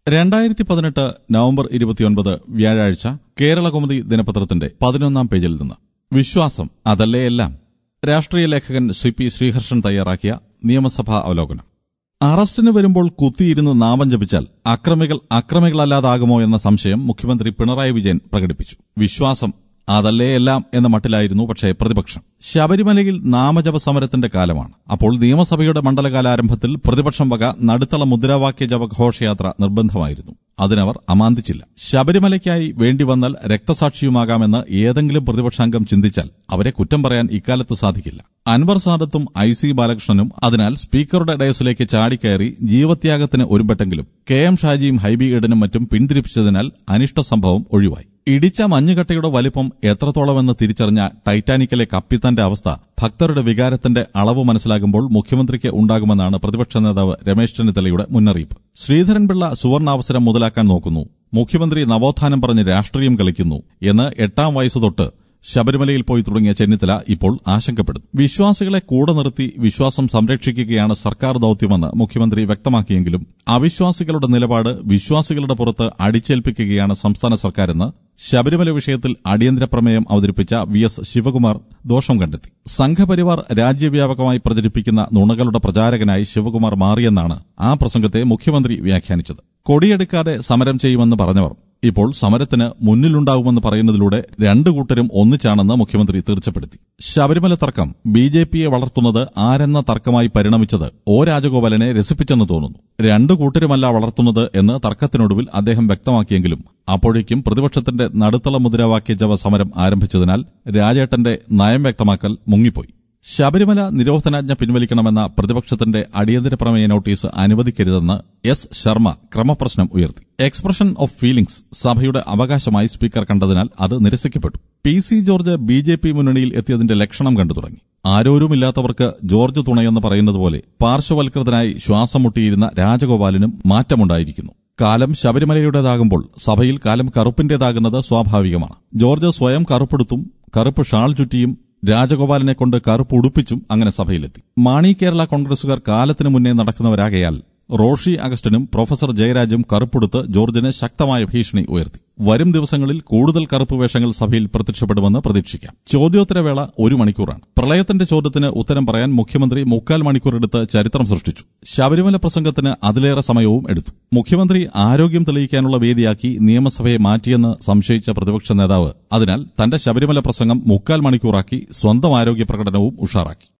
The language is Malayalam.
രണ്ടായിരത്തി പതിനെട്ട് നവംബർ ഇരുപത്തിയൊൻപത് വ്യാഴാഴ്ച കേരളകൗമുദി ദിനപത്രത്തിന്റെ പതിനൊന്നാം പേജിൽ നിന്ന് വിശ്വാസം അതല്ലേ എല്ലാം രാഷ്ട്രീയ ലേഖകൻ സി പി ശ്രീഹർഷൻ തയ്യാറാക്കിയ നിയമസഭാ അവലോകനം അറസ്റ്റിന് വരുമ്പോൾ കുത്തിയിരുന്ന് നാമം ജപിച്ചാൽ അക്രമികൾ അക്രമികളല്ലാതാകുമോ എന്ന സംശയം മുഖ്യമന്ത്രി പിണറായി വിജയൻ പ്രകടിപ്പിച്ചു വിശ്വാസം അതല്ലേ എല്ലാം എന്ന മട്ടിലായിരുന്നു പക്ഷേ പ്രതിപക്ഷം ശബരിമലയിൽ നാമജപ സമരത്തിന്റെ കാലമാണ് അപ്പോൾ നിയമസഭയുടെ മണ്ഡലകാലാരംഭത്തിൽ പ്രതിപക്ഷം വക നടുത്തള മുദ്രാവാക്യ ജപ ഘോഷയാത്ര നിർബന്ധമായിരുന്നു അതിനവർ അമാന്തിച്ചില്ല ശബരിമലയ്ക്കായി വേണ്ടി വന്നാൽ രക്തസാക്ഷിയുമാകാമെന്ന് ഏതെങ്കിലും പ്രതിപക്ഷാംഗം ചിന്തിച്ചാൽ അവരെ കുറ്റം പറയാൻ ഇക്കാലത്ത് സാധിക്കില്ല അൻവർ സാദത്തും ഐ സി ബാലകൃഷ്ണനും അതിനാൽ സ്പീക്കറുടെ ഡയസിലേക്ക് ചാടിക്കയറി ജീവത്യാഗത്തിന് ഒരുമ്പെട്ടെങ്കിലും കെ എം ഷാജിയും ഹൈബി ഈഡനും മറ്റും പിന്തിരിപ്പിച്ചതിനാൽ അനിഷ്ട സംഭവം ഒഴിവായി ഇടിച്ച മഞ്ഞുകട്ടയുടെ വലിപ്പം എത്രത്തോളമെന്ന് തിരിച്ചറിഞ്ഞ ടൈറ്റാനിക്കിലെ കപ്പിത്താന്റെ അവസ്ഥ ഭക്തരുടെ വികാരത്തിന്റെ അളവ് മനസ്സിലാകുമ്പോൾ മുഖ്യമന്ത്രിക്ക് ഉണ്ടാകുമെന്നാണ് പ്രതിപക്ഷ നേതാവ് രമേശ് ചെന്നിത്തലയുടെ മുന്നറിയിപ്പ് ശ്രീധരൻപിള്ള സുവർണാവസരം മുതലാക്കാൻ നോക്കുന്നു മുഖ്യമന്ത്രി നവോത്ഥാനം പറഞ്ഞ് രാഷ്ട്രീയം കളിക്കുന്നു എന്ന് എട്ടാം വയസ്സ് തൊട്ട് ശബരിമലയിൽ പോയി തുടങ്ങിയ ചെന്നിത്തല ഇപ്പോൾ ആശങ്കപ്പെടുന്നു വിശ്വാസികളെ കൂടെ നിർത്തി വിശ്വാസം സംരക്ഷിക്കുകയാണ് സർക്കാർ ദൌത്യമെന്ന് മുഖ്യമന്ത്രി വ്യക്തമാക്കിയെങ്കിലും അവിശ്വാസികളുടെ നിലപാട് വിശ്വാസികളുടെ പുറത്ത് അടിച്ചേൽപ്പിക്കുകയാണ് സംസ്ഥാന സർക്കാരെന്ന് ശബരിമല വിഷയത്തിൽ അടിയന്തര പ്രമേയം അവതരിപ്പിച്ച വി എസ് ശിവകുമാർ ദോഷം കണ്ടെത്തി സംഘപരിവാർ രാജ്യവ്യാപകമായി പ്രചരിപ്പിക്കുന്ന നുണകളുടെ പ്രചാരകനായി ശിവകുമാർ മാറിയെന്നാണ് ആ പ്രസംഗത്തെ മുഖ്യമന്ത്രി വ്യാഖ്യാനിച്ചത് കൊടിയെടുക്കാതെ സമരം ചെയ്യുമെന്ന് പറഞ്ഞവർ ഇപ്പോൾ സമരത്തിന് മുന്നിലുണ്ടാകുമെന്ന് പറയുന്നതിലൂടെ രണ്ടു കൂട്ടരും ഒന്നിച്ചാണെന്ന് മുഖ്യമന്ത്രി തീർച്ചപ്പെടുത്തി ശബരിമല തർക്കം ബി ജെ പിയെ വളർത്തുന്നത് ആരെന്ന തർക്കമായി പരിണമിച്ചത് ഒ രാജഗോപാലനെ രസിപ്പിച്ചെന്ന് തോന്നുന്നു രണ്ടു കൂട്ടരുമല്ല വളർത്തുന്നത് എന്ന് തർക്കത്തിനൊടുവിൽ അദ്ദേഹം വ്യക്തമാക്കിയെങ്കിലും അപ്പോഴേക്കും പ്രതിപക്ഷത്തിന്റെ നടുത്തള മുദ്രാവാക്യ ജപ സമരം ആരംഭിച്ചതിനാൽ രാജേട്ടന്റെ നയം വ്യക്തമാക്കൽ മുങ്ങിപ്പോയി ശബരിമല നിരോധനാജ്ഞ പിൻവലിക്കണമെന്ന പ്രതിപക്ഷത്തിന്റെ അടിയന്തര പ്രമേയ നോട്ടീസ് അനുവദിക്കരുതെന്ന് എസ് ശർമ്മ ക്രമപ്രശ്നം ഉയർത്തി എക്സ്പ്രഷൻ ഓഫ് ഫീലിംഗ്സ് സഭയുടെ അവകാശമായി സ്പീക്കർ കണ്ടതിനാൽ അത് നിരസിക്കപ്പെട്ടു P C George B J P മുന്നണിയിൽ എത്തിയതിന്റെ ലക്ഷണം കണ്ടു തുടങ്ങി ആരോരുമില്ലാത്തവർക്ക് ജോർജ് തുണയെന്ന് പറയുന്നതുപോലെ പാർശ്വവൽകൃതനായി ശ്വാസം മുട്ടിയിരുന്ന രാജഗോപാലിനും മാറ്റമുണ്ടായിരിക്കുന്നു കാലം ശബരിമലയുടേതാകുമ്പോൾ സഭയിൽ കാലം കറുപ്പിന്റേതാകുന്നത് സ്വാഭാവികമാണ് ജോർജ് സ്വയം കറുപ്പെടുത്തും കറുപ്പ് ഷാൾ ചുറ്റിയും രാജഗോപാലിനെ കൊണ്ട് കറുപ്പ് ഉടുപ്പിച്ചും അങ്ങനെ സഭയിലെത്തി മാണി കേരള കോൺഗ്രസുകാർ കാലത്തിനു മുന്നേ നടക്കുന്നവരാകയാൽ റോഷി അഗസ്റ്റിനും പ്രൊഫസർ ജയരാജും കറുപ്പെടുത്ത് ജോർജിന് ശക്തമായ ഭീഷണി ഉയർത്തി വരും ദിവസങ്ങളിൽ കൂടുതൽ കറുപ്പ് വേഷങ്ങൾ സഭയിൽ പ്രത്യക്ഷപ്പെടുമെന്ന് പ്രതീക്ഷിക്കാം ചോദ്യോത്തരവേള ഒരു മണിക്കൂറാണ് പ്രളയത്തിന്റെ ചോദ്യത്തിന് ഉത്തരം പറയാൻ മുഖ്യമന്ത്രി മുക്കാൽ മണിക്കൂർ എടുത്ത് ചരിത്രം സൃഷ്ടിച്ചു ശബരിമല പ്രസംഗത്തിന് അതിലേറെ സമയവും എടുത്തു മുഖ്യമന്ത്രി ആരോഗ്യം തെളിയിക്കാനുള്ള വേദിയാക്കി നിയമസഭയെ മാറ്റിയെന്ന് സംശയിച്ച പ്രതിപക്ഷ നേതാവ് അതിനാൽ തന്റെ ശബരിമല പ്രസംഗം മുക്കാൽ മണിക്കൂറാക്കി സ്വന്തം ആരോഗ്യ പ്രകടനവും ഉഷാറാക്കി